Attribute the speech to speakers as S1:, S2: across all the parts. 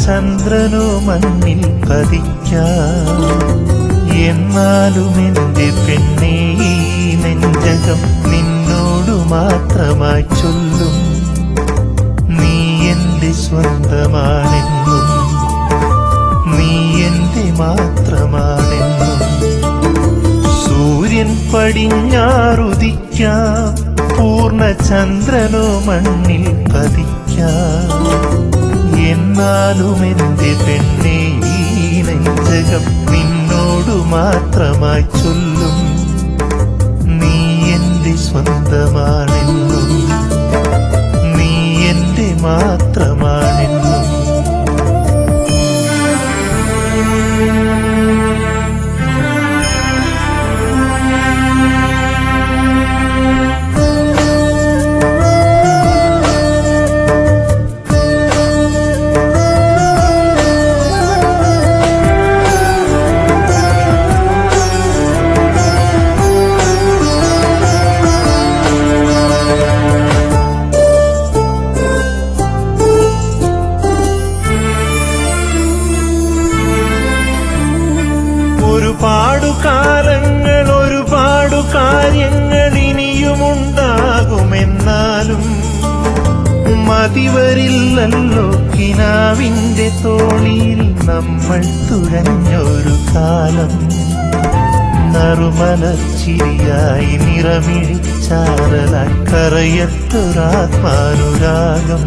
S1: ചന്ദ്രനോ മണ്ണിൽ പതിക്കാം എന്നാലും എന്റെ പെണ്ണേ ഈ നെഞ്ചകം നിന്നോടു മാത്രമായി ചൊല്ലും നീ എന്റെ സ്വന്തമാണെന്നും നീ എന്റെ മാത്രമാണെന്നും സൂര്യൻ പടിഞ്ഞാറുദിക്കാം പൂർണ്ണചന്ദ്രനോ മണ്ണിൽ പതിക്കാം എന്നാലും എന്റെ പെണ്ണേ ഈ നെഞ്ചകം നിന്നോടു മാത്രമായി ചൊല്ലും നീ എന്റെ സ്വന്തമാണെന്നും നീ എന്റെ മാത്രമാണെന്നും ഒരുപാടു കാലങ്ങൾ ഒരുപാടു കാര്യങ്ങൾ ഇനിയുമുണ്ടാകുമെന്നാലും മതിവരില്ലല്ലോ കിനാവിന്റെ തോണിയിൽ നമ്മൾ തുഴഞ്ഞൊരു കാലം നറുമലച്ചിരിയായി നിറമിഴിച്ചാറലായി കറയത്തൊരാത്മാനുരാഗം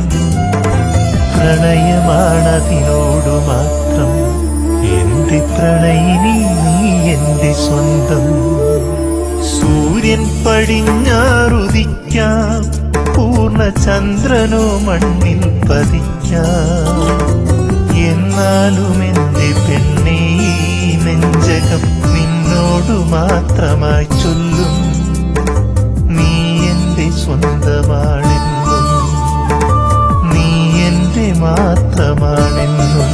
S1: പ്രണയമാണതിനോടു മാത്രം എന്റെ പ്രണയിനി നീ എന്റെ സ്വന്തം സൂര്യൻ പടിഞ്ഞാറുദിക്കാം പൂർണ്ണചന്ദ്രനോ മണ്ണിൽ പതിക്കാം എന്നാലും എന്റെ പെണ്ണേ ഈ നെഞ്ചകം നിന്നോടു മാത്രമായി ചൊല്ലും നീ എന്റെ സ്വന്തമാണെന്നും നീ എന്റെ മാത്രമാണെന്നും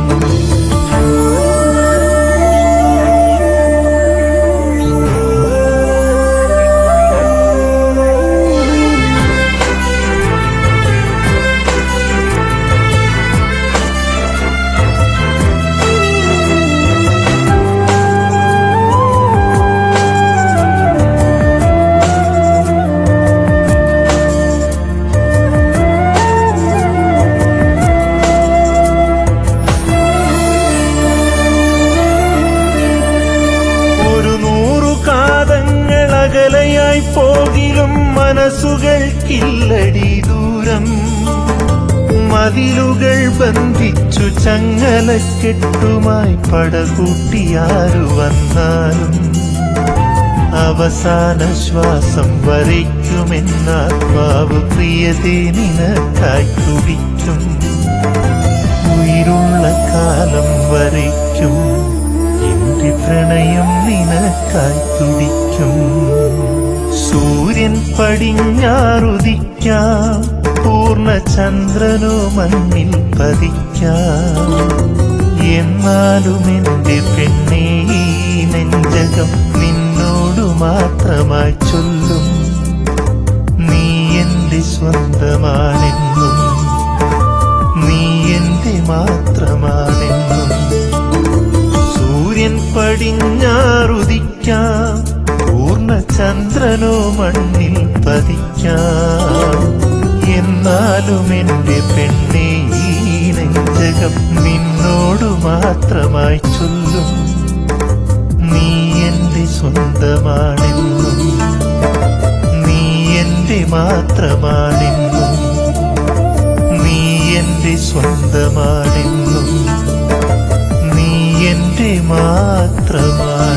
S1: ഒരു നൂറു കാതങ്ങൾ അകലയായി പോകിലും മനസ്സുകൾക്കില്ലടി ദൂരം മതിലുകൾ ബന്ധിച്ചു ചങ്ങലക്കെട്ടുമായി പടകൂട്ടിയാരു വന്നാലും അവസാന ശ്വാസം വരയ്ക്കുമെന്നാത്മാവ് പ്രിയതേ നിനക്കായി തുടിക്കും ഉயிருള്ള കാലം വരയ്ക്കും എന്റെ പ്രണയം നിനക്കായി തുടിക്കും സൂര്യൻ പടിഞ്ഞാറുദിക്കാം പൂർണ്ണചന്ദ്രനോ മണ്ണിൽ പതിക്കാം എന്നാലും എന്റെ പെണ്ണേ ഈ നെഞ്ചകം നിന്നോടു മാത്രമായി ചൊല്ലും നീ എന്റെ സ്വന്തമാണെന്നും നീ എന്റെ മാത്രമാണെന്നും സൂര്യൻ പടിഞ്ഞാറുദിക്കാം പൂർണ്ണചന്ദ്രനോ മണ്ണിൽ പതിക്കാം എന്നാലും എന്റെ പെണ്ണേ ഈ നെഞ്ചകം നിന്നോടു മാത്രമായി ചൊല്ലും നീ എന്റെ സ്വന്തമാണെന്നും നീ എന്റെ മാത്രമാണെന്നും നീ എന്റെ സ്വന്തമാണെന്നും നീ എന്റെ മാത്രമാണ്